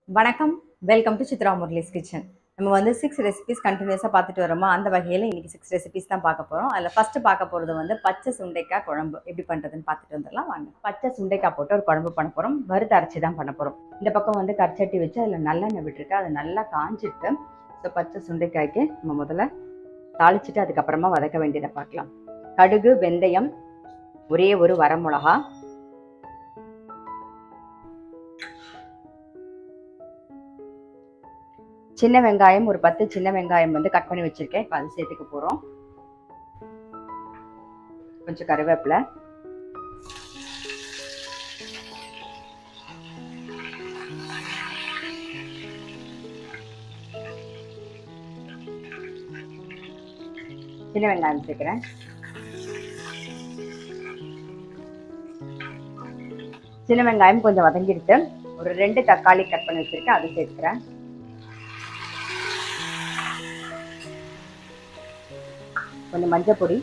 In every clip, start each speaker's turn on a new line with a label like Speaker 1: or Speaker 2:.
Speaker 1: வணக்கம் welcome to Chitra Murali's kitchen நம்ம வந்து சிக்ஸ் ரெசிபிஸ் கண்டினியூஸாக பார்த்துட்டு வரோமா அந்த வகையில் இன்னைக்கு சிக்ஸ் ரெசிபிஸ் தான் பார்க்க போகிறோம் அதில் ஃபஸ்ட்டு பார்க்க போகிறது வந்து பச்சை சுண்டைக்காய் குழம்பு எப்படி பண்ணுறதுன்னு பார்த்துட்டு வந்துடலாம் வாங்க பச்சை சுண்டைக்காய் போட்டு ஒரு குழம்பு பண்ண போகிறோம் வறுத்து அரைச்சி தான் பண்ண போகிறோம் இந்த பக்கம் வந்து கரிச்சட்டி வச்சு அதில் நல்லெண்ணெய் விட்டுருக்கு அது நல்லா காஞ்சிட்டு ஸோ பச்சை சுண்டைக்காய்க்கு நம்ம முதல்ல தாளிச்சிட்டு அதுக்கப்புறமா வதக்க வேண்டியதை பார்க்கலாம் கடுகு வெந்தயம் ஒரே ஒரு வரமிளகா சின்ன வெங்காயம் ஒரு பத்து சின்ன வெங்காயம் வந்து கட் பண்ணி வச்சிருக்கேன் இப்போ அது சேர்த்துக்க போகிறோம் கொஞ்சம் கருவேப்பிலை சின்ன வெங்காயம் சேர்க்குறேன் சின்ன வெங்காயம் கொஞ்சம் வதங்கிடுத்து ஒரு ரெண்டு தக்காளி கட் பண்ணி வச்சிருக்கேன் அது சேர்த்துக்கிறேன் கொஞ்சம் மஞ்சள் பொடி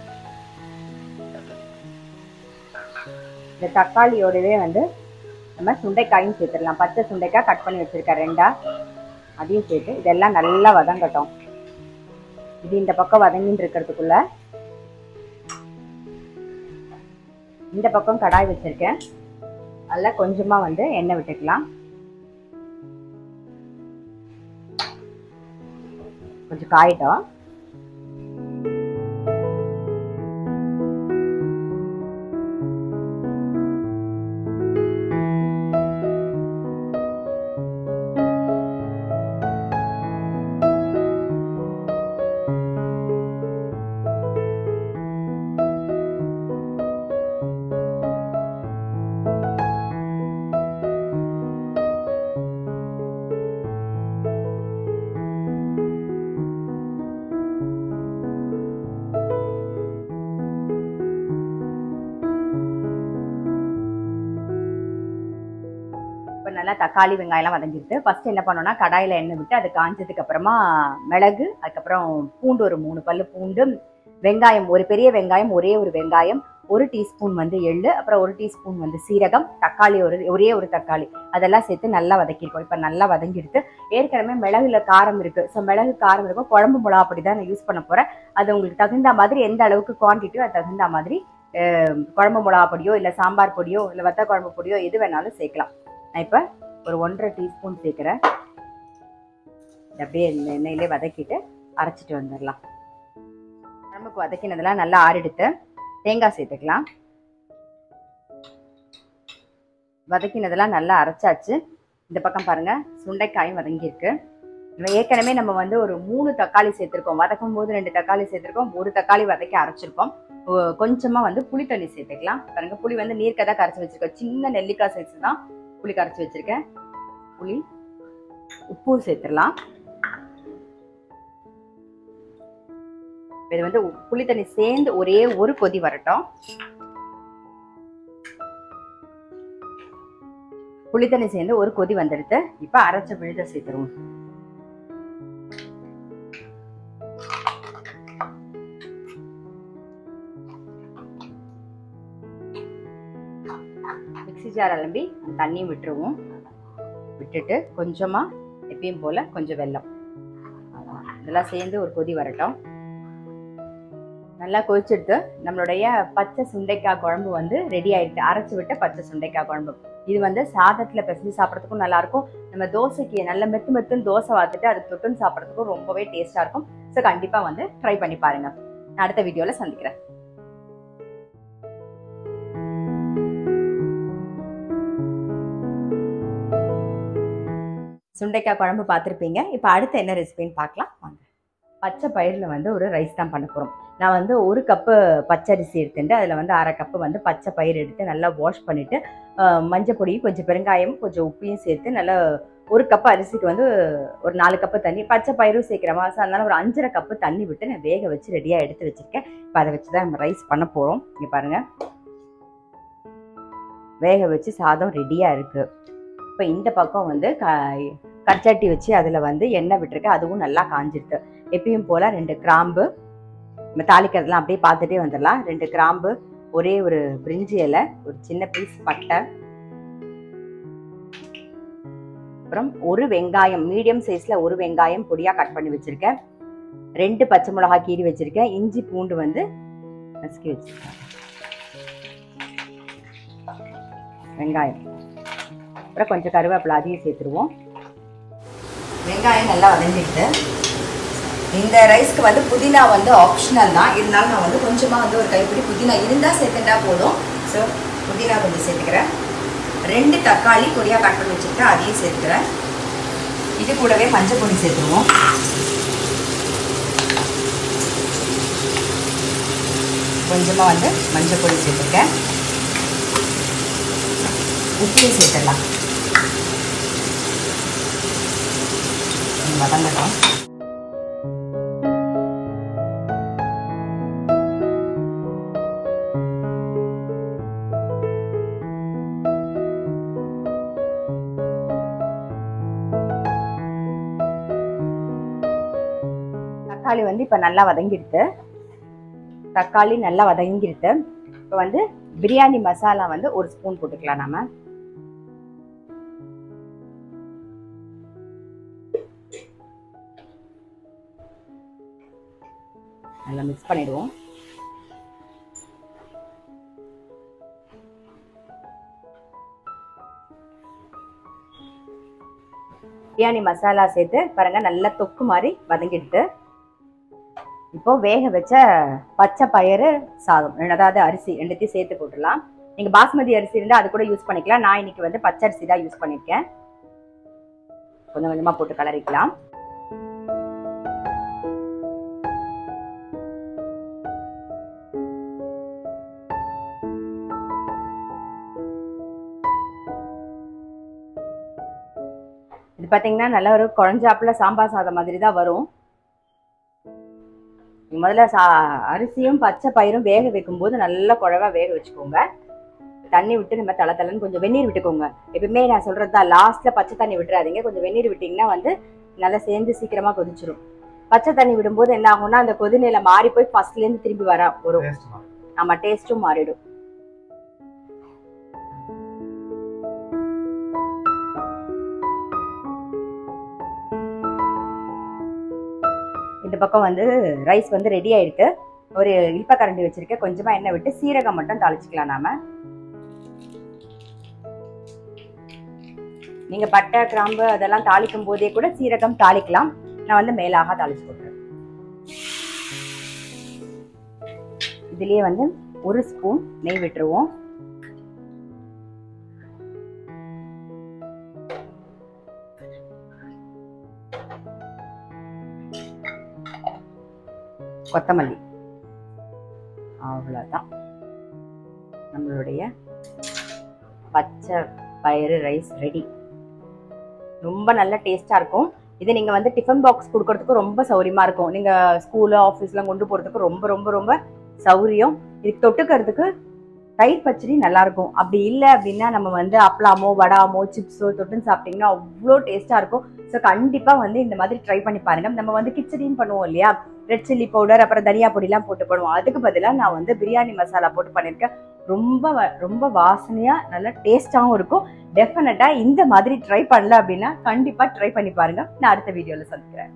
Speaker 1: இந்த தக்காளியோடவே வந்து நம்ம சுண்டைக்காயும் சேர்த்துடலாம் பச்சை சுண்டைக்காய் கட் பண்ணி வச்சிருக்கேன் ரெண்டா அதையும் சேர்த்து இதெல்லாம் நல்லா வதங்கட்டும் இது இந்த பக்கம் வதங்கின்னு இருக்கிறதுக்குள்ள இந்த பக்கம் கடாய் வச்சிருக்கேன் அதில் கொஞ்சமா வந்து எண்ணெய் விட்டுக்கலாம் கொஞ்சம் காயிட்டோம் இப்போ நல்லா தக்காளி வெங்காயம்லாம் வதங்கிட்டு ஃபர்ஸ்ட் என்ன பண்ணோம்னா கடாயில் எண்ணெய் விட்டு அது காஞ்சதுக்கு அப்புறமா மிளகு அதுக்கப்புறம் பூண்டு ஒரு மூணு பல்லு பூண்டு வெங்காயம் ஒரு பெரிய வெங்காயம் ஒரே ஒரு வெங்காயம் ஒரு டீஸ்பூன் வந்து எள்ளு அப்புறம் ஒரு டீஸ்பூன் வந்து சீரகம் தக்காளி ஒரு ஒரே ஒரு தக்காளி அதெல்லாம் சேர்த்து நல்லா வதக்கிருக்கோம் இப்போ நல்லா வதங்கிடுத்து ஏற்கனவே மிளகுல காரம் இருக்கு ஸோ மிளகு காரம் இருக்கும் குழம்பு மிளகா அப்படி தான் நான் யூஸ் பண்ண போறேன் அது உங்களுக்கு தகுந்த மாதிரி எந்த அளவுக்கு குவான்டிட்டியோ அது தகுந்த மாதிரி அஹ், குழம்பு மிளகா பொடியோ இல்லை சாம்பார் பொடியோ இல்லை வத்த குழம்பு பொடியோ எது வேணாலும் சேர்க்கலாம் நான் இப்போ ஒரு ஒன்றரை டீஸ்பூன் சேர்க்குறேன் இதை அப்படியே இந்த எண்ணெயிலே வதக்கிட்டு அரைச்சிட்டு வந்துடலாம் குழம்புக்கு வதக்கினதெல்லாம் நல்லா ஆறிடுத்து தேங்காய் சேர்த்துக்கலாம் வதக்கினதெல்லாம் நல்லா அரைச்சாச்சு இந்த பக்கம் பாருங்க சுண்டைக்காயும் வதங்கியிருக்கு நம்ம ஏற்கனவே நம்ம வந்து ஒரு மூணு தக்காளி சேர்த்துருக்கோம் வதக்கும் போது ரெண்டு தக்காளி சேர்த்துருக்கோம் ஒரு தக்காளி வதக்கி அரைச்சிருக்கோம் ஒ- கொஞ்சமா வந்து புளி தண்ணி சேர்த்துக்கலாம் பாருங்க புளி வந்து நீர்க்கதான் கரைச்சி வச்சிருக்கோம் சின்ன நெல்லிக்காய் சைஸ் தான் புளி கரைச்சி வச்சிருக்கேன் புளி உப்பு சேர்த்துடலாம் இது வந்து உ- புளி தண்ணி சேர்ந்து ஒரே ஒரு கொதி வரட்டும் புளி தண்ணி சேர்ந்து ஒரு கொதி வந்துடுது இப்ப அரைச்ச விழுத சேர்த்துருவோம் மிக்ஸி ஜார் அலம்பி அந்த தண்ணியும் விட்டுருவோம் விட்டுட்டு கொஞ்சமா எப்பயும் போல கொஞ்சம் வெல்லம் அவ்வளவுதான். இதெல்லாம் சேர்ந்து ஒரு கொதி வரட்டும் நல்லா கொதிச்செடுத்து நம்மளுடைய பச்சை சுண்டைக்காய் குழம்பு வந்து ரெடி ஆயிடுச்சு அரைச்சு விட்ட பச்சை சுண்டைக்காய் குழம்பு இது வந்து சாதத்துல பிசைஞ்சு சாப்பிட்றதுக்கும் நல்லா இருக்கும் நம்ம தோசைக்கு நல்ல மெத்து மெத்துன்னு தோசை வாத்துட்டு அது தொட்டுன்னு சாப்பிட்றதுக்கும் ரொம்பவே டேஸ்டா இருக்கும் ஸோ கண்டிப்பா வந்து ட்ரை பண்ணி பாருங்க நான் அடுத்த வீடியோல சந்திக்கிறேன் சுண்டைக்காய் குழம்பு பார்த்துருப்பீங்க இப்போ அடுத்து என்ன ரெசிபின்னு பார்க்கலாம் வாங்க பச்சை பயிரில் வந்து ஒரு ரைஸ் தான் பண்ண போகிறோம் நான் வந்து ஒரு கப்பு பச்சரிசி எடுத்துட்டு அதில் வந்து அரை கப்பு வந்து பச்சை பயிர் எடுத்து நல்லா வாஷ் பண்ணிவிட்டு மஞ்சள் பொடியும் கொஞ்சம் பெருங்காயம் கொஞ்சம் உப்பையும் சேர்த்து நல்லா ஒரு கப்பு அரிசிக்கு வந்து ஒரு நாலு கப்பு தண்ணி பச்சை பயிரும் சேர்க்குறமா ஸோ அதனால ஒரு அஞ்சரை கப்பு தண்ணி விட்டு நான் வேக வச்சு ரெடியாக எடுத்து வச்சுருக்கேன் இப்போ அதை வச்சு தான் நம்ம ரைஸ் பண்ண போகிறோம் இங்கே பாருங்கள் வேக வச்சு சாதம் ரெடியாக இருக்குது இப்போ இந்த பக்கம் வந்து க கற்சட்டி வச்சு அதில் வந்து எண்ணெய் விட்டுருக்கேன் அதுவும் நல்லா காஞ்சிருக்கு எப்பயும் போல் ரெண்டு கிராம்பு நம்ம தாளிக்கிறதெல்லாம் அப்படியே பார்த்துட்டே வந்துடலாம் ரெண்டு கிராம்பு ஒரே ஒரு பிரிஞ்சி இலை ஒரு சின்ன பீஸ் பட்டை அப்புறம் ஒரு வெங்காயம் மீடியம் சைஸ்ல ஒரு வெங்காயம் பொடியா கட் பண்ணி வச்சிருக்கேன் ரெண்டு பச்சை மிளகாய் கீறி வச்சிருக்கேன் இஞ்சி பூண்டு வந்து நசுக்கி வச்சிருக்கேன் வெங்காயம் அப்புறம் கொஞ்சம் கருவேப்பிலை அதையும் சேர்த்துருவோம் வெங்காயம் நல்லா வதங்கிட்டு இந்த ரைஸ்க்கு வந்து புதினா வந்து ஆப்ஷனல் தான் இருந்தாலும் நான் வந்து கொஞ்சமாக வந்து ஒரு கைப்பிடி புதினா இருந்தால் சேர்த்துட்டா போதும் ஸோ புதினா கொஞ்சம் சேர்த்துக்கிறேன் ரெண்டு தக்காளி பொடியாக கட் பண்ணி வச்சுருக்கேன் அதையும் சேர்த்துக்கிறேன் இது கூடவே மஞ்சள் பொடி சேர்த்துருவோம் கொஞ்சமாக வந்து மஞ்சள் பொடி சேர்த்துருக்கேன் உப்பையும் சேர்த்துடலாம் வதங்கட்டும் தக்காளி வந்து இப்போ நல்லா வதங்கிடுது தக்காளி நல்லா வதங்கிடுது இப்போ வந்து பிரியாணி மசாலா வந்து ஒரு ஸ்பூன் போட்டுக்கலாம் நாம நல்லா மிக்ஸ் பண்ணிடுவோம் பிரியாணி மசாலா சேர்த்து பாருங்க நல்லா தொக்கு மாதிரி வதங்கிடுது இப்போ வேக வச்ச பச்சை பயிறு சாதம் அதாவது அரிசி ரெண்டுத்தையும் சேர்த்து போட்டுடலாம் நீங்க பாஸ்மதி அரிசி இருந்தா அது கூட யூஸ் பண்ணிக்கலாம் நான் இன்னைக்கு வந்து பச்சை அரிசி தான் யூஸ் பண்ணிருக்கேன் கொஞ்சம் கொஞ்சமா போட்டு கலரிக்கலாம் இது பாத்தீங்கன்னா நல்ல ஒரு குழஞ்சாப்புல சாம்பார் சாதம் மாதிரி தான் வரும் முதல்ல சா அரிசியும் பச்சை பயிரும் வேக வைக்கும்போது நல்லா குழவா வேக வச்சுக்கோங்க தண்ணி விட்டு நம்ம தலை தலைன்னு கொஞ்சம் வெந்நீர் விட்டுக்கோங்க எப்பவுமே நான் சொல்றது தான் லாஸ்ட்ல பச்சை தண்ணி விட்டுறாதீங்க கொஞ்சம் வெந்நீர் விட்டீங்கன்னா வந்து நல்லா சேர்ந்து சீக்கிரமா கொதிச்சிரும் பச்சை தண்ணி விடும்போது என்ன ஆகும்னா அந்த கொதிநிலை மாறி போய் ஃபர்ஸ்ட்ல இருந்து திரும்பி வர வரும்
Speaker 2: Taste மாறும்.
Speaker 1: நம்ம டேஸ்ட்டும் மாறிடும் இந்த பக்கம் வந்து ரைஸ் வந்து ரெடி ஆயிருக்கு ஒரு இல்ப கரண்டி வச்சிருக்கேன் கொஞ்சமா எண்ணெய் விட்டு சீரகம் மட்டும் தாளிச்சுக்கலாம் நாம நீங்க பட்டை கிராம்பு அதெல்லாம் தாளிக்கும் போதே கூட சீரகம் தாளிக்கலாம் நான் வந்து மேலாக தாளிச்சு போட்டுறேன் இதுலயே வந்து ஒரு ஸ்பூன் நெய் விட்டுருவோம் கொத்தமல்லி அவ்வளோதான் நம்மளுடைய பச்சை பயிறு ரைஸ் ரெடி ரொம்ப நல்ல டேஸ்டா இருக்கும் இது நீங்க வந்து டிஃபன் பாக்ஸ் கொடுக்கறதுக்கு ரொம்ப சௌரியமா இருக்கும் நீங்க ஸ்கூலு ஆஃபீஸ்லாம் கொண்டு போறதுக்கு ரொம்ப ரொம்ப ரொம்ப சௌரியம் இதுக்கு தொட்டுக்கிறதுக்கு தயிர் பச்சடி நல்லா இருக்கும் அப்படி இல்லை அப்படின்னா நம்ம வந்து அப்பளாமோ வடாமோ சிப்ஸோ தொட்டுன்னு சாப்பிட்டீங்கன்னா அவ்வளோ டேஸ்டா இருக்கும் ஸோ கண்டிப்பா வந்து இந்த மாதிரி ட்ரை பண்ணி பாருங்க நம்ம வந்து கிச்சடின்னு பண்ணுவோம் இல்லையா ரெட் சில்லி பவுடர் அப்புறம் தனியா பொடிலாம் போட்டு பண்ணுவோம் அதுக்கு பதிலாக நான் வந்து பிரியாணி மசாலா போட்டு பண்ணியிருக்கேன் ரொம்ப வ- ரொம்ப வாசனையா நல்லா டேஸ்டாகவும் இருக்கும் டெஃபினட்டா இந்த மாதிரி ட்ரை பண்ணல அப்படின்னா கண்டிப்பா ட்ரை பண்ணி பாருங்க நான் அடுத்த வீடியோல சந்திக்கிறேன்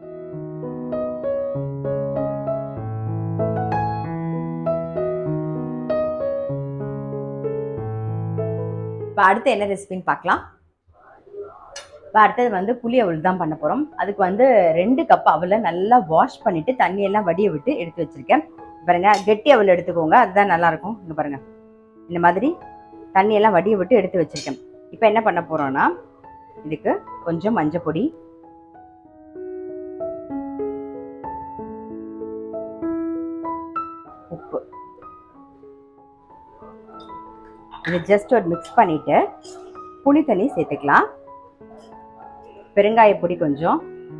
Speaker 1: இப்போ அடுத்து என்ன ரெசிபின்னு பார்க்கலாம் இப்போ அடுத்தது வந்து புளி அவல் தான் பண்ண போகிறோம் அதுக்கு வந்து ரெண்டு கப் அவலை நல்லா வாஷ் பண்ணிட்டு தண்ணியெல்லாம் வடிய விட்டு எடுத்து வச்சிருக்கேன் பாருங்க கெட்டி அவல் எடுத்துக்கோங்க அதுதான் நல்லா இருக்கும் இங்க பாருங்க இந்த மாதிரி தண்ணியெல்லாம் வடிய விட்டு எடுத்து வச்சிருக்கேன் இப்போ என்ன பண்ண போறோம்னா இதுக்கு கொஞ்சம் மஞ்சள் பொடி உப்பு இது ஜஸ்ட் ஒரு மிக்ஸ் பண்ணிட்டு புளி தண்ணி சேர்த்துக்கலாம் பெருங்காய பொடி கொஞ்சம்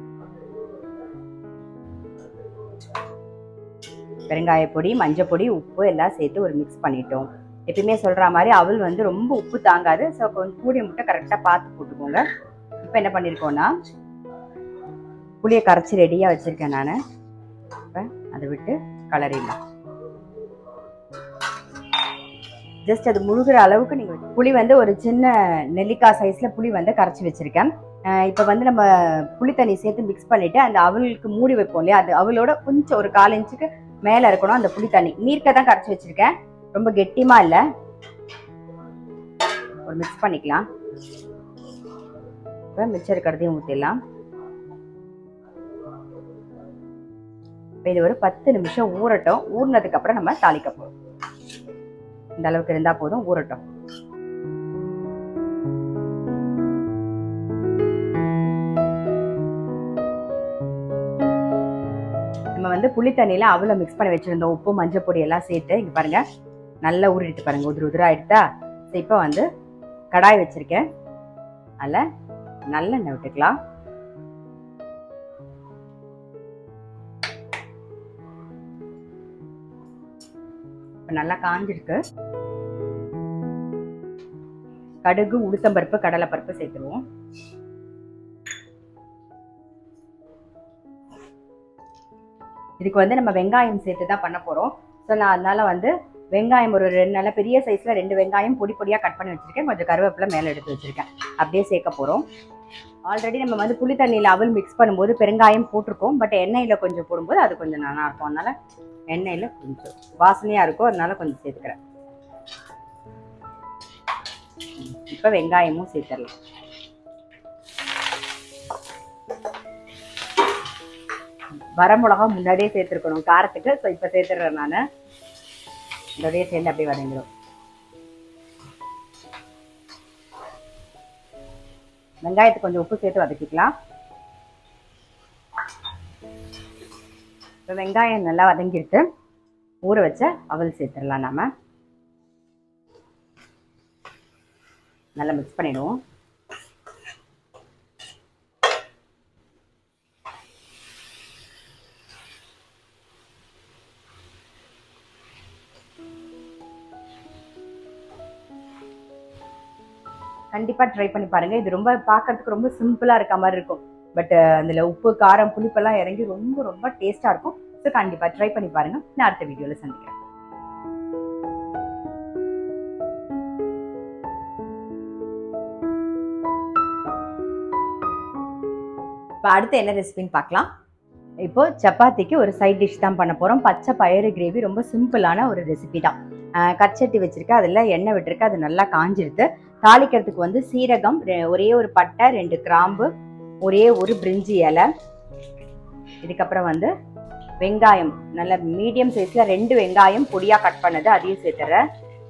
Speaker 1: பெருங்காய பொடி மஞ்சள் பொடி உப்பு எல்லாம் சேர்த்து ஒரு மிக்ஸ் பண்ணிட்டோம் எப்பயுமே சொல்ற மாதிரி அவல் வந்து ரொம்ப உப்பு தாங்காது ஸோ கொஞ்சம் கூடிய முட்டை கரெக்டாக பார்த்து போட்டுக்கோங்க இப்போ என்ன பண்ணியிருக்கோம்னா புளியை கரைச்சி ரெடியாக வச்சுருக்கேன் நான் இப்போ அதை விட்டு கலரிடலாம் ஜஸ்ட் அது முழுகிற அளவுக்கு நீங்கள் புளி வந்து ஒரு சின்ன நெல்லிக்காய் சைஸில் புளி வந்து கரைச்சி வச்சுருக்கேன் இப்போ வந்து நம்ம புளி தண்ணி சேர்த்து மிக்ஸ் பண்ணிட்டு அந்த அவலுக்கு மூடி வைப்போம் இல்லையா அது அவளோட கொஞ்சம் ஒரு கால் இன்ச்சுக்கு மேலே இருக்கணும் அந்த புளி தண்ணி நீர்க்க தான் கரைச்சி வச்சிருக்கேன் ரொம்ப கெட்டிமா இல்லை ஒரு மிக்ஸ் பண்ணிக்கலாம் இப்போ மிச்சம் இருக்கிறதையும் ஊற்றிடலாம் இப்போ இது ஒரு பத்து நிமிஷம் ஊறட்டும் ஊறினதுக்கு அப்புறம் நம்ம தாளிக்க போகிறோம் இந்த அளவுக்கு இருந்தால் போதும் ஊறட்டும் நம்ம வந்து புளி தண்ணியில அவ்வளோ மிக்ஸ் பண்ணி வச்சிருந்தோம் உப்பு மஞ்சள் பொடி எல்லாம் சேர்த்து இங்க பாருங்க நல்லா ஊறிட்டு பாருங்க உதிர உதிரா ஆயிடுதா ஸோ இப்போ வந்து கடாய் வச்சிருக்கேன் அதில் நல்லெண்ணெய் விட்டுக்கலாம் இப்போ நல்லா காஞ்சிருக்கு கடுகு உளுத்தம்பருப்பு கடலைப்பருப்பு சேர்த்துருவோம் இதுக்கு வந்து நம்ம வெங்காயம் சேர்த்து தான் பண்ண போகிறோம் ஸோ நான் அதனால வந்து வெங்காயம் ஒரு ரெண்டு நல்ல பெரிய சைஸில் ரெண்டு வெங்காயம் பொடி பொடியாக கட் பண்ணி வச்சுருக்கேன் கொஞ்சம் கருவேப்பிலை மேலே எடுத்து வச்சுருக்கேன் அப்படியே சேர்க்க போகிறோம் ஆல்ரெடி நம்ம வந்து புளி தண்ணியில் அவல் மிக்ஸ் பண்ணும்போது பெருங்காயம் போட்டிருக்கோம் பட் எண்ணெயில் கொஞ்சம் போடும்போது அது கொஞ்சம் நல்லா இருக்கும் அதனால எண்ணெயில் கொஞ்சம் வாசனையாக இருக்கும் அதனால கொஞ்சம் சேர்த்துக்கிறேன் இப்போ வெங்காயமும் சேர்த்துடலாம் வரமிளகா முன்னாடியே சேர்த்துருக்கணும் காரத்துக்கு ஸோ இப்போ சேர்த்துடுறேன் நான் இதோடய சேர்ந்து அப்படியே வதங்கிடும் வெங்காயத்துக்கு கொஞ்சம் உப்பு சேர்த்து வதக்கிக்கலாம் இப்போ வெங்காயம் நல்லா வதங்கிட்டு ஊற வச்ச அவல் சேர்த்துடலாம் நாம நல்லா மிக்ஸ் பண்ணிடுவோம் கண்டிப்பா ட்ரை பண்ணி பாருங்க இது ரொம்ப பார்க்கறதுக்கு ரொம்ப சிம்பிளா இருக்க மாதிரி இருக்கும் பட் அதுல உப்பு காரம் புளிப்பெல்லாம் இறங்கி ரொம்ப ரொம்ப டேஸ்டா இருக்கும் ஸோ கண்டிப்பா ட்ரை பண்ணி பாருங்க நான் அடுத்த வீடியோல சந்திக்கிறேன் இப்போ அடுத்து என்ன ரெசிபின்னு பார்க்கலாம் இப்போ சப்பாத்திக்கு ஒரு சைட் டிஷ் தான் பண்ண போகிறோம் பச்சை பயிறு கிரேவி ரொம்ப சிம்பிளான ஒரு ரெசிபி தான் ஆஹ் கச்சட்டி வச்சிருக்கேன் அதில் எண்ணெய் விட்டுருக்கு அது நல்லா காஞ்சிருது தாளிக்கிறதுக்கு வந்து சீரகம் ரெ- ஒரே ஒரு பட்டை ரெண்டு கிராம்பு ஒரே ஒரு பிரிஞ்சி இலை இதுக்கப்புறம் வந்து வெங்காயம் நல்ல மீடியம் சைஸ்ல ரெண்டு வெங்காயம் பொடியா கட் பண்ணது அதையும் சேர்த்துறேன்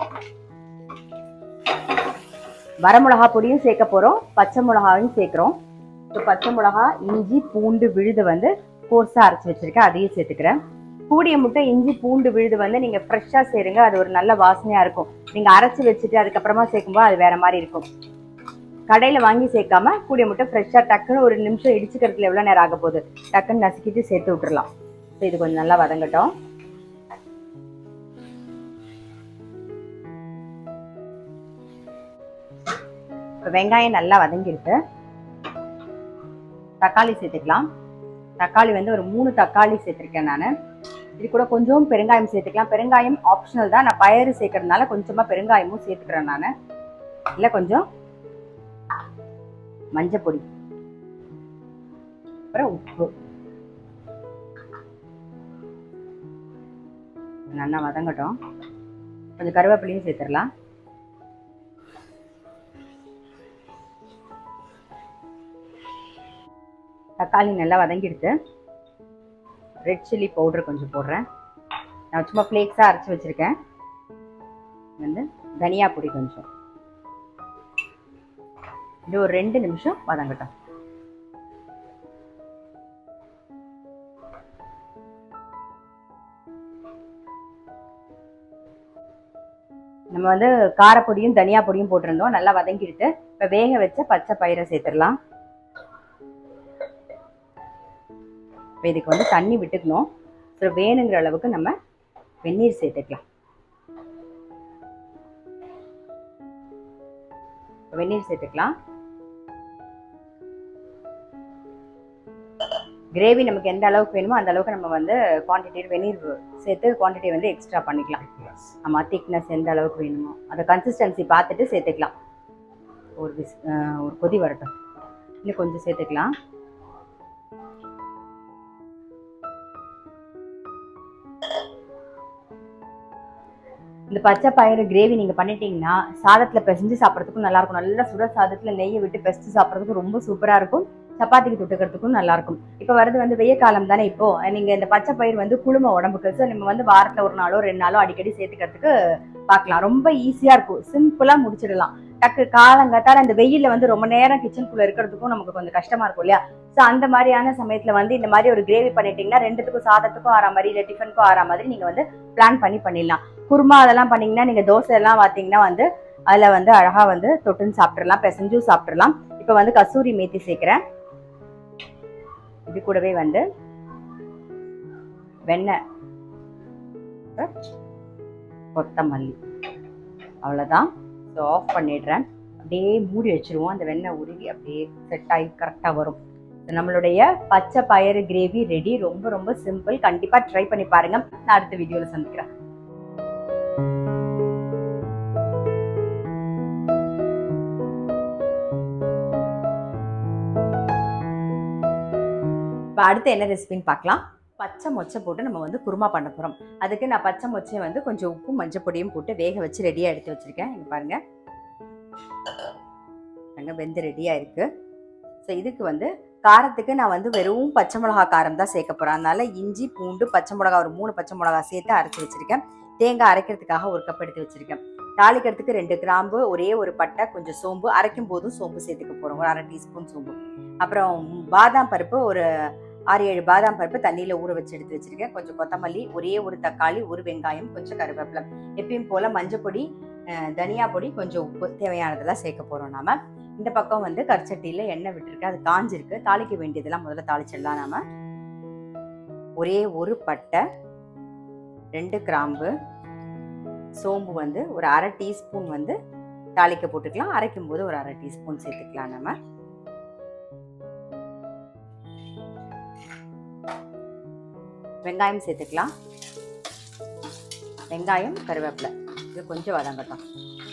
Speaker 1: வரமிளகா பொடியும் சேர்க்க போறோம் பச்சை மிளகாயும் சேர்க்கிறோம் இப்போ பச்சை மிளகா இஞ்சி பூண்டு விழுது வந்து கோர்ஸா அரைச்சி வச்சிருக்கேன் அதையும் சேர்த்துக்கிறேன் கூடிய முட்டை இஞ்சி பூண்டு விழுது வந்து நீங்க ஃப்ரெஷ்ஷா சேருங்க அது ஒரு நல்ல வாசனையா இருக்கும் நீங்க அரைச்சி வச்சுட்டு அதுக்கப்புறமா சேர்க்கும்போது அது வேற மாதிரி இருக்கும் கடையில வாங்கி சேர்க்காம கூடிய முட்டை ஃப்ரெஷ்ஷா டக்குன்னு ஒரு நிமிஷம் இடிச்சுக்கிறதுல எவ்வளவு நேரம் ஆக போகுது டக்குன்னு நசுக்கிட்டு சேர்த்து விட்டுறலாம் ஸோ இது கொஞ்சம் நல்லா வதங்கட்டும் இப்போ வெங்காயம் நல்லா வதங்கிருக்கு தக்காளி சேர்த்துக்கலாம் தக்காளி வந்து ஒரு மூணு தக்காளி சேர்த்துருக்கேன் நான் இது கூட கொஞ்சம் பெருங்காயம் சேர்த்துக்கலாம் பெருங்காயம் ஆப்ஷனல் தான் நான் பயறு சேர்க்கறதுனால கொஞ்சமா பெருங்காயமும் சேர்த்துக்கிறேன் நான் இல்லை கொஞ்சம் மஞ்சள் பொடி அப்புறம் உப்பு நல்லா வதங்கட்டும் கொஞ்சம் கருவேப்பிலையும் சேர்த்துடலாம் தக்காளி நல்லா வதங்கிடுது ரெட் சில்லி பவுடர் கொஞ்சம் போடுறேன் நான் சும்மா ஃப்ளேக்ஸாக அரைச்சி வச்சுருக்கேன் வந்து தனியா பொடி கொஞ்சம் இது ஒரு ரெண்டு நிமிஷம் வதங்கட்டும் நம்ம வந்து காரப்பொடியும் தனியா பொடியும் போட்டிருந்தோம் நல்லா வதங்கிட்டு இப்போ வேக வச்ச பச்சை பயிரை சேர்த்துடலாம் இப்போ இதுக்கு வந்து தண்ணி விட்டுக்கணும் ஸோ வேணுங்கிற அளவுக்கு நம்ம வெந்நீர் சேர்த்துக்கலாம் வெந்நீர் சேர்த்துக்கலாம் கிரேவி நமக்கு எந்த அளவுக்கு வேணுமோ அந்த அளவுக்கு நம்ம வந்து குவான்டிட்டி வெந்நீர் சேர்த்து குவான்டிட்டி வந்து எக்ஸ்ட்ரா பண்ணிக்கலாம் ஆமாம் திக்னஸ் எந்த அளவுக்கு வேணுமோ அதை கன்சிஸ்டன்சி பார்த்துட்டு சேர்த்துக்கலாம் ஒரு விஸ் அஹ் ஒரு கொதி வரட்டும் இன்னும் கொஞ்சம் சேர்த்துக்கலாம் இந்த பச்சை பயிறு கிரேவி நீங்க பண்ணிட்டீங்கன்னா சாதத்துல பிசைஞ்சு சாப்பிட்றதுக்கும் நல்லா இருக்கும் நல்லா சுட சாதத்துல நெய்யை விட்டு பிசைஞ்சு சாப்பிட்றதுக்கும் ரொம்ப சூப்பரா இருக்கும் சப்பாத்திக்கு தொட்டுக்கிறதுக்கும் நல்லா இருக்கும் இப்போ வருது வந்து வெய்ய காலம் தானே இப்போ நீங்க இந்த பச்சை பயிர் வந்து குளும உடம்புக்கு ஸோ நம்ம வந்து வாரத்துல ஒரு நாளோ ரெண்டு நாளோ அடிக்கடி சேர்த்துக்கிறதுக்கு பார்க்கலாம் ரொம்ப ஈஸியா இருக்கும் சிம்பிளா முடிச்சிடலாம் டக்கு காலங்கத்தால இந்த வெயில்ல வந்து ரொம்ப நேரம் கிச்சனுக்குள்ள இருக்கிறதுக்கும் நமக்கு கொஞ்சம் கஷ்டமா இருக்கும் இல்லையா ஸோ அந்த மாதிரியான சமயத்துல வந்து இந்த மாதிரி ஒரு கிரேவி பண்ணிட்டீங்கன்னா ரெண்டுத்துக்கும் சாதத்துக்கும் ஆற மாதிரி இல்லை டிஃபனுக்கும் ஆற மாதிரி நீங்க வந்து பிளான் பண்ணி பண்ணிடலாம் குருமா அதெல்லாம் பண்ணீங்கன்னா நீங்க தோசை எல்லாம் பார்த்தீங்கன்னா வந்து அதுல வந்து அழகா வந்து தொட்டுன்னு சாப்பிட்றலாம் பிசைஞ்சும் சாப்பிட்றலாம் இப்போ வந்து கசூரி மேத்தி சேர்க்கிறேன் இது கூடவே வந்து வெண்ணெய் அஹ், கொத்தமல்லி அவ்வளோதான் ஸோ ஆஃப் பண்ணிடுறேன் அப்படியே மூடி வச்சிருவோம் அந்த வெண்ணெய் உருகி அப்படியே செட் ஆகி கரெக்டாக வரும் So, நம்மளுடைய பச்சை பயறு கிரேவி ரெடி ரொம்ப ரொம்ப சிம்பிள் கண்டிப்பாக ட்ரை பண்ணி பாருங்க நான் அடுத்த வீடியோவில் சந்திக்கிறேன் இப்போ அடுத்து என்ன ரெசிபின்னு பார்க்கலாம் பச்சை மொச்சை போட்டு நம்ம வந்து குருமா பண்ண போகிறோம் அதுக்கு நான் பச்சை மொச்சையை வந்து கொஞ்சம் உப்பும் மஞ்சள் பொடியும் போட்டு வேக வச்சு ரெடியாக எடுத்து வச்சுருக்கேன் இங்கே பாருங்க பாருங்க வெந்து ரெடியாக இருக்குது ஸோ இதுக்கு வந்து காரத்துக்கு நான் வந்து வெறும் பச்சை மிளகா காரம் தான் சேர்க்க போகிறேன் அதனால இஞ்சி பூண்டு பச்சை மிளகா ஒரு மூணு பச்சை மிளகா சேர்த்து அரைச்சி வச்சுருக்கேன் தேங்காய் அரைக்கிறதுக்காக ஒரு கப் எடுத்து வச்சுருக்கேன் தாளிக்கிறதுக்கு ரெண்டு கிராம்பு ஒரே ஒரு பட்டை கொஞ்சம் சோம்பு அரைக்கும் போதும் சோம்பு சேர்த்துக்க போகிறோம் ஒரு அரை டீஸ்பூன் சோம்பு அப்புறம் பாதாம் பருப்பு ஒரு ஆறு ஏழு பாதாம் பருப்பு தண்ணியில் ஊற வச்சு எடுத்து வச்சிருக்கேன் கொஞ்சம் கொத்தமல்லி ஒரே ஒரு தக்காளி ஒரு வெங்காயம் கொஞ்சம் கருவேப்பிலை எப்பயும் போல் மஞ்சள் பொடி அஹ், தனியா பொடி கொஞ்சம் உப்பு தேவையானதெல்லாம் சேர்க்க போகிறோம் நாம இந்த பக்கம் வந்து கற்சட்டியில் எண்ணெய் விட்டுருக்கு அது காஞ்சிருக்கு தாளிக்க வேண்டியதெல்லாம் முதல்ல தாளிச்சிடலாம் நாம ஒரே ஒரு பட்டை ரெண்டு கிராம்பு சோம்பு வந்து ஒரு அரை டீஸ்பூன் வந்து தாளிக்க போட்டுக்கலாம் அரைக்கும் போது ஒரு அரை டீஸ்பூன் சேர்த்துக்கலாம் நம்ம வெங்காயம் சேர்த்துக்கலாம் வெங்காயம் கருவேப்பிலை இது கொஞ்சம் வதங்கட்டும்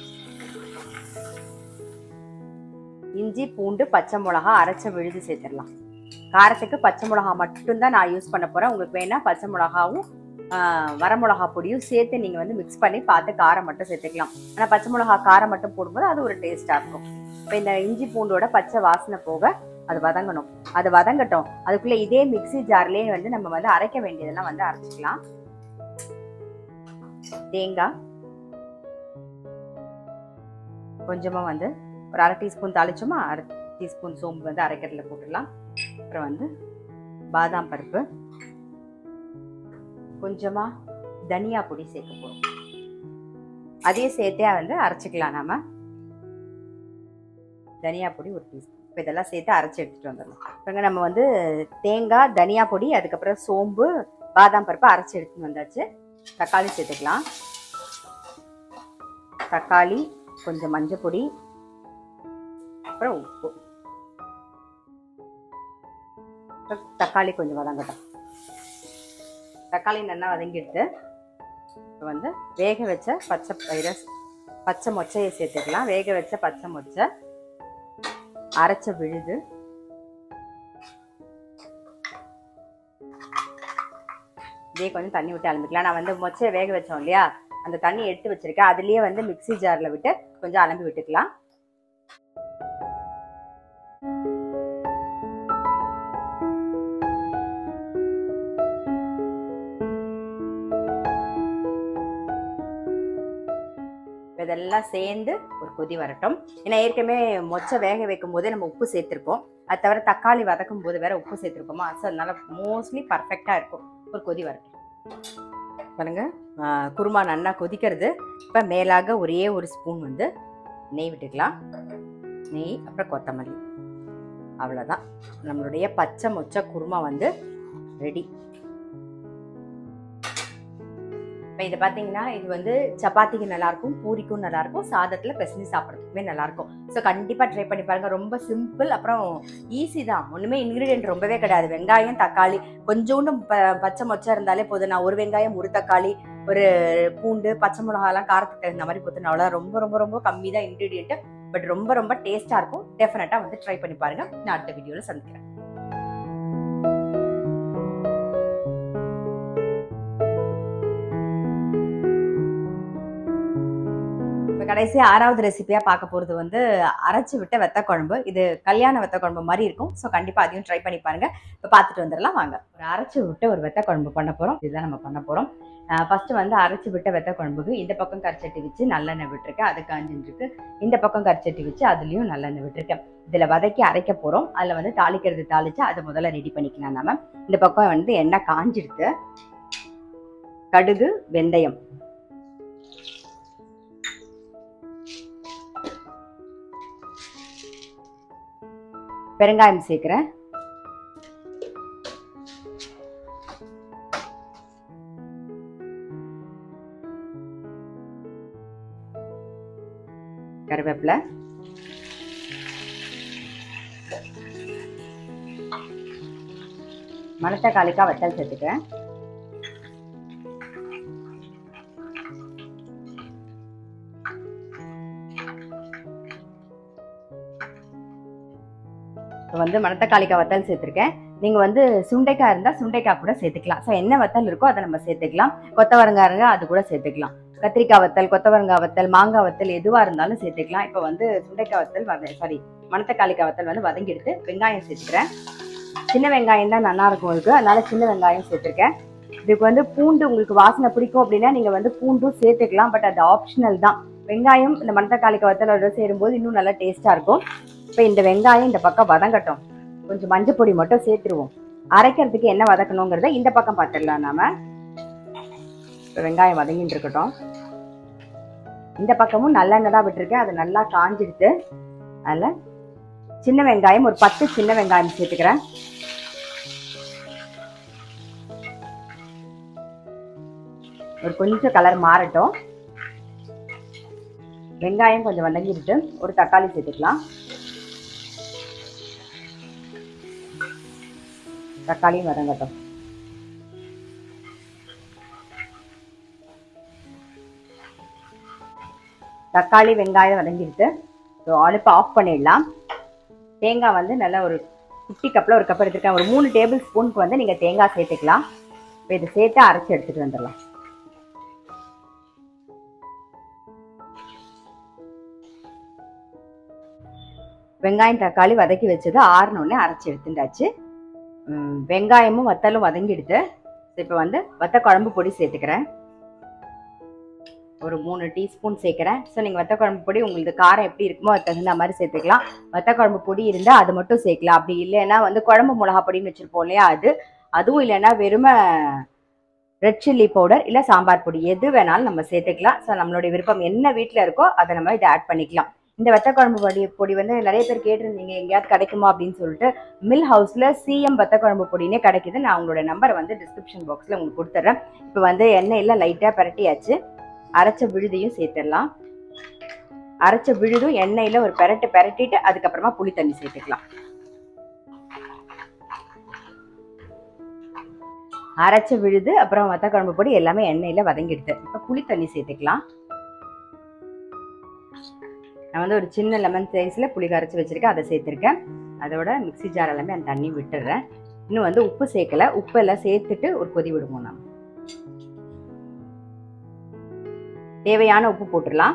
Speaker 1: இஞ்சி பூண்டு பச்சை மிளகா அரைச்ச விழுது சேர்த்துடலாம் காரத்துக்கு பச்சை மிளகா மட்டும்தான் நான் யூஸ் பண்ண போகிறேன் உங்களுக்கு வேணால் பச்சை மிளகாவும் ஆஹ், வரமிளகா பொடியும் சேர்த்து நீங்கள் வந்து மிக்ஸ் பண்ணி பார்த்து காரம் மட்டும் சேர்த்துக்கலாம் ஆனால் பச்சை மிளகா காரம் மட்டும் போடும்போது அது ஒரு டேஸ்ட்டாக இருக்கும் இப்போ இந்த இஞ்சி பூண்டோட பச்சை வாசனை போக அது வதங்கணும் அது வதங்கட்டும் அதுக்குள்ள இதே மிக்ஸி ஜார்லயே வந்து நம்ம வந்து அரைக்க வேண்டியதெல்லாம் வந்து அரைச்சிக்கலாம் தேங்காய் கொஞ்சமா வந்து ஒரு அரை டீஸ்பூன் தாளிச்சோமா அரை டீஸ்பூன் சோம்பு வந்து அரைக்கிறதுல போட்டுடலாம் அப்புறம் வந்து பாதாம் பருப்பு கொஞ்சமா தனியா பொடி சேர்க்க போறோம் அதையும் சேர்த்தே வந்து அரைச்சிக்கலாம் நாம தனியா பொடி ஒரு டீஸ்பூன் இப்போ இதெல்லாம் சேர்த்து அரைச்சி எடுத்துட்டு வந்துடலாம் இப்போங்க நம்ம வந்து தேங்காய் தனியா பொடி அதுக்கப்புறம் சோம்பு பாதாம் பருப்பு அரைச்சி எடுத்துட்டு வந்தாச்சு தக்காளி சேர்த்துக்கலாம் தக்காளி கொஞ்சம் மஞ்சள் பொடி அப்புறம் உப்பு அப்புறம் தக்காளி கொஞ்சம் வதங்கட்டும் தக்காளி நல்லா வதங்கிட்டு இப்போ வந்து வேக வச்ச பச்சை பயிரை பச்சை மொச்சையை சேர்த்துக்கலாம் வேக வச்ச பச்சை மொச்சை அரைச்ச விழுது இதே கொஞ்சம் தண்ணி விட்டு அலம்பிக்கலாம் நான் வந்து மொச்சையை வேக வச்சோம் இல்லையா அந்த தண்ணி எடுத்து வச்சிருக்கேன் அதுலயே வந்து மிக்ஸி ஜார்ல விட்டு கொஞ்சம் அலம்பி விட்டுக்கலாம் இப்ப இதெல்லாம் சேர்ந்து ஒரு கொதி வரட்டும் ஏன்னா ஏற்கனவே மொச்சை வேக வைக்கும் போதே நம்ம உப்பு சேர்த்துருப்போம் அது தவிர தக்காளி வதக்கும் போது வேற உப்பு சேர்த்துருப்போமா ஸோ அதனால மோஸ்ட்லி பர்ஃபெக்டாக இருக்கும் ஒரு கொதி வரட்டும் பாருங்க ஆ, குருமா நல்லா கொதிக்கிறது இப்போ மேலாக ஒரே ஒரு ஸ்பூன் வந்து நெய் விட்டுக்கலாம் நெய் அப்புறம் கொத்தமல்லி அவ்வளோதான் நம்மளுடைய பச்சை மொச்சை குருமா வந்து ரெடி இப்போ இது பார்த்தீங்கன்னா இது வந்து சப்பாத்திக்கு நல்லா இருக்கும் பூரிக்கும் நல்லா இருக்கும் சாதத்தில் பிசைஞ்சு சாப்பிட்றதுக்குமே நல்லா இருக்கும் ஸோ கண்டிப்பாக ட்ரை பண்ணி பாருங்க ரொம்ப சிம்பிள் அப்புறம் ஈஸி தான் ஒன்றுமே இன்க்ரீடியன்ட் ரொம்பவே கிடையாது வெங்காயம் தக்காளி கொஞ்சோண்டு ப- பச்சை மொச்சை இருந்தாலே போதும் நான் ஒரு வெங்காயம் ஒரு தக்காளி ஒரு பூண்டு பச்சை மிளகாலாம் காரத்துக்கு தகுந்த மாதிரி போட்டு அவ்வளோ ரொம்ப ரொம்ப ரொம்ப கம்மி தான் இன்க்ரீடியன்ட் பட் ரொம்ப ரொம்ப டேஸ்டா இருக்கும் டெஃபினட்டா வந்து ட்ரை பண்ணி பாருங்க நான் அடுத்த வீடியோல சந்திக்கிறேன் இப்போ கடைசி ஆறாவது ரெசிபியாக பார்க்க போகிறது வந்து அரைச்சி விட்ட வெத்த குழம்பு இது கல்யாண வெத்த குழம்பு மாதிரி இருக்கும் ஸோ கண்டிப்பாக அதையும் ட்ரை பண்ணி பாருங்க இப்போ பார்த்துட்டு வந்துடலாம் வாங்க ஒரு அரைச்சி விட்டு ஒரு வெத்த குழம்பு பண்ண போகிறோம் இதுதான் நம்ம பண்ண போகிறோம் ஃபஸ்ட்டு வந்து அரைச்சி விட்ட வெத்த குழம்புக்கு இந்த பக்கம் கரிச்சட்டி வச்சு நல்லெண்ணெய் விட்டுருக்கேன் அது காஞ்சின்னு இந்த பக்கம் கரிச்சட்டி வச்சு அதுலேயும் நல்லெண்ணெய் விட்டுருக்கேன் இதில் வதக்கி அரைக்க போகிறோம் அதில் வந்து தாளிக்கிறது தாளிச்சு அதை முதல்ல ரெடி பண்ணிக்கலாம் நம்ம இந்த பக்கம் வந்து எண்ணெய் காஞ்சிடுது கடுகு வெந்தயம் பெருங்காயம் சேர்க்குறேன் கருவேப்பிலை மணத்தக்காளிக்காய் வத்தல் சேர்த்துக்கிறேன் இப்போ வந்து மணத்தக்காளிக்காய் வத்தல் சேர்த்துருக்கேன் நீங்கள் வந்து சுண்டைக்காய் இருந்தால் சுண்டைக்காய் கூட சேர்த்துக்கலாம் ஸோ என்ன வத்தல் இருக்கோ அதை நம்ம சேர்த்துக்கலாம் கொத்தவரங்காய் இருந்தால் அது கூட சேர்த்துக்கலாம் கத்திரிக்காய் வத்தல் கொத்தவரங்காய் வத்தல் மாங்காய் வத்தல் எதுவாக இருந்தாலும் சேர்த்துக்கலாம் இப்போ வந்து சுண்டைக்காய் வத்தல் வத சாரி மணத்தக்காளிக்காய் வத்தல் வந்து வதங்கி எடுத்து வெங்காயம் சேர்த்துக்கிறேன் சின்ன வெங்காயம் தான் நல்லா இருக்கும் இதுக்கு அதனால சின்ன வெங்காயம் சேர்த்துருக்கேன் இதுக்கு வந்து பூண்டு உங்களுக்கு வாசனை பிடிக்கும் அப்படின்னா நீங்கள் வந்து பூண்டும் சேர்த்துக்கலாம் பட் அது ஆப்ஷனல் தான் வெங்காயம் இந்த மணத்தக்காளிக்காய் வத்தலோட சேரும்போது இன்னும் நல்லா டேஸ்ட்டாக இருக்கும் இப்போ இந்த வெங்காயம் இந்த பக்கம் வதங்கட்டும் கொஞ்சம் மஞ்சள் பொடி மட்டும் சேர்த்துருவோம் அரைக்கிறதுக்கு என்ன வதக்கணுங்கிறத இந்த பக்கம் பார்த்துடலாம் நாம இப்போ வெங்காயம் வதங்கிட்டு இருக்கட்டும் இந்த பக்கமும் நல்லெண்ணெய் தான் விட்டுருக்கேன் அது நல்லா காஞ்சிடுத்து அதில் சின்ன வெங்காயம் ஒரு பத்து சின்ன வெங்காயம் சேர்த்துக்கிறேன் ஒரு கொஞ்சம் கலர் மாறட்டும் வெங்காயம் கொஞ்சம் வதங்கிட்டு ஒரு தக்காளி சேர்த்துக்கலாம் தக்காளியும் வதங்கட்டும் தக்காளி வெங்காயம் வதங்கிடுது ஸோ அடுப்பை ஆஃப் பண்ணிடலாம் தேங்காய் வந்து நல்லா ஒரு குட்டி கப்பில் ஒரு கப் எடுத்துருக்கேன் ஒரு மூணு டேபிள் ஸ்பூனுக்கு வந்து நீங்கள் தேங்காய் சேர்த்துக்கலாம் இப்போ இதை சேர்த்து அரைச்சி எடுத்துகிட்டு வந்துடலாம் வெங்காயம் தக்காளி வதக்கி வச்சது ஆறினோடனே அரைச்சி எடுத்துட்டாச்சு வெங்காயமும் வத்தலும் வதங்கிடுது இப்போ வந்து வத்த குழம்பு பொடி சேர்த்துக்கிறேன் ஒரு மூணு டீஸ்பூன் சேர்க்குறேன் ஸோ நீங்கள் வத்த குழம்பு பொடி உங்களுக்கு காரம் எப்படி இருக்குமோ அது தகுந்த மாதிரி சேர்த்துக்கலாம் வத்த குழம்பு பொடி இருந்தால் அது மட்டும் சேர்க்கலாம் அப்படி இல்லைன்னா வந்து குழம்பு மிளகா பொடின்னு வச்சுருப்போம் இல்லையா அது அதுவும் இல்லைன்னா வெறுமை ரெட் சில்லி பவுடர் இல்லை சாம்பார் பொடி எது வேணாலும் நம்ம சேர்த்துக்கலாம் ஸோ நம்மளுடைய விருப்பம் என்ன வீட்டில் இருக்கோ அதை நம்ம இதை ஆட் பண்ணிக்கலாம் இந்த வத்த குழம்பு பொடி பொடி வந்து நிறைய பேர் கேட்டிருந்தீங்க எங்கேயாவது கிடைக்குமா அப்படின்னு சொல்லிட்டு மில் ஹவுஸில் சிஎம் வத்த குழம்பு பொடினே கிடைக்குது நான் உங்களோட நம்பரை வந்து டிஸ்கிரிப்ஷன் பாக்ஸில் உங்களுக்கு கொடுத்துட்றேன் இப்போ வந்து எண்ணெயில் லைட்டாக பரட்டியாச்சு அரைச்ச விழுதையும் சேர்த்துடலாம் அரைச்ச விழுதும் எண்ணெயில் ஒரு பெரட்டு பெரட்டிட்டு அதுக்கப்புறமா புளி தண்ணி சேர்த்துக்கலாம் அரைச்ச விழுது அப்புறம் வத்த குழம்பு பொடி எல்லாமே எண்ணெயில் வதங்கிடுது இப்போ புளி தண்ணி சேர்த்துக்கலாம் நான் வந்து ஒரு சின்ன லெமன் சைஸில் புளி கரைச்சி வச்சுருக்கேன் அதை சேர்த்துருக்கேன் அதோட மிக்ஸி ஜார் எல்லாமே அந்த தண்ணி விட்டுடுறேன் இன்னும் வந்து உப்பு சேர்க்கல உப்பு எல்லாம் சேர்த்துட்டு ஒரு கொதி விடுவோம் நம்ம தேவையான உப்பு போட்டுடலாம்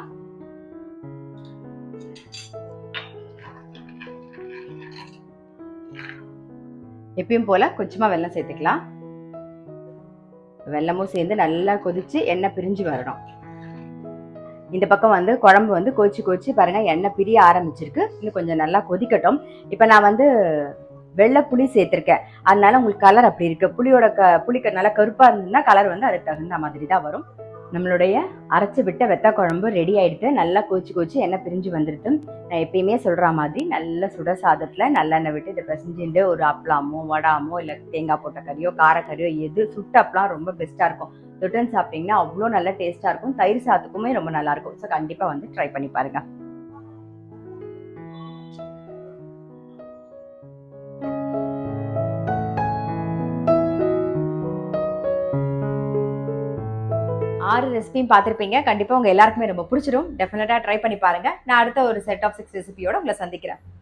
Speaker 1: எப்பயும் போல கொஞ்சமா வெல்லம் சேர்த்துக்கலாம் வெல்லமும் சேர்ந்து நல்லா கொதிச்சு எண்ணெய் பிரிஞ்சு வரணும் இந்த பக்கம் வந்து குழம்பு வந்து கொதிச்சு கொதிச்சு பாருங்க எண்ணெய் பிரிய ஆரம்பிச்சிருக்கு இன்னும் கொஞ்சம் நல்லா கொதிக்கட்டும் இப்போ நான் வந்து வெள்ளை புளி சேர்த்துருக்கேன் அதனால உங்களுக்கு கலர் அப்படி இருக்கு புளியோட க புளிக்க நல்லா கருப்பா இருந்ததுன்னா கலர் வந்து அதுக்கு தகுந்த மாதிரி தான் வரும் நம்மளுடைய அரைச்சி விட்ட வெத்த குழம்பு ரெடி ஆயிடுது நல்லா கொதிச்சு கொதிச்சு எண்ணெய் பிரிஞ்சு வந்துடுது நான் எப்பயுமே சொல்ற மாதிரி நல்ல சுட சாதத்துல நல்லெண்ணெய் விட்டு இதை பிசைஞ்சுட்டு ஒரு அப்பளமோ வடாமோ இல்லை தேங்காய் போட்ட கறியோ காரக்கறியோ எது சுட்ட அப்பளம் ரொம்ப பெஸ்ட்டாக இருக்கும் தொட்டுன்னு சாப்பிட்டீங்கன்னா அவ்வளோ நல்ல டேஸ்ட்டாக இருக்கும் தயிர் சாதத்துக்குமே ரொம்ப நல்லா இருக்கும் ஸோ கண்டிப்பாக வந்து ட்ரை பண்ணி பாருங்க ஆறு ரெசிபியும் பார்த்துருப்பீங்க கண்டிப்பாக உங்கள் எல்லாருக்குமே ரொம்ப பிடிச்சிரும் டெஃபினட்டாக ட்ரை பண்ணி பாருங்க நான் அடுத்த ஒரு செட் ஆஃப் சிக்ஸ் ரெசிபியோட உங்களை சந்திக்கிறேன்